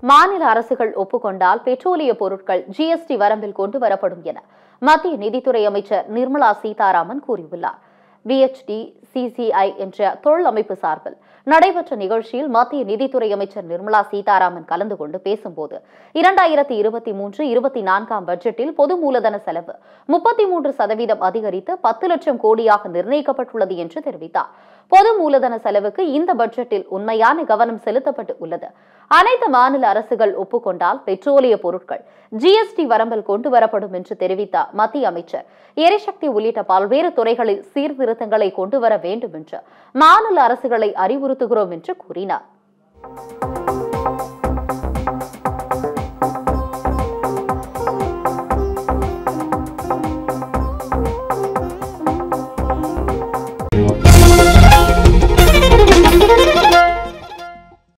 மாநில அரசுகள் ஒப்புக்கொண்டால் பெட்ரோலிய பொருட்கள் ஜிஎஸ்டி வரம்பில் கொண்டு வரப்படும் என மத்திய நிதித்துறை அமைச்சர் நிர்மலா சீதாராமன் கூறியுள்ளார் பிஎச்டி சிசிஐ என்ற தொழில் அமைப்பு சார்பில் நடைபெற்ற நிகழ்ச்சியில் மத்திய நிதித்துறை அமைச்சர் நிர்மலா சீதாராமன் கலந்து கொண்டு பேசும்போது இரண்டாயிரத்தி இருபத்தி மூன்று இருபத்தி நான்காம் பட்ஜெட்டில் பொது மூலதன செலவு முப்பத்தி மூன்று சதவீதம் அதிகரித்து பத்து லட்சம் கோடியாக நிர்ணயிக்கப்பட்டுள்ளது என்று தெரிவித்தார் பொது மூலதன செலவுக்கு இந்த பட்ஜெட்டில் உண்மையான கவனம் செலுத்தப்பட்டு உள்ளது அனைத்து மாநில அரசுகள் ஒப்புக்கொண்டால் பெட்ரோலிய பொருட்கள் ஜிஎஸ்டி வரம்பில் கொண்டு வரப்படும் என்று தெரிவித்த மத்திய அமைச்சர் எரிசக்தி உள்ளிட்ட பல்வேறு துறைகளில் சீர்திருத்தங்களை கொண்டு வர வேண்டும் என்று மாநில அரசுகளை அறிவுறுத்துகிறோம் என்று கூறினார்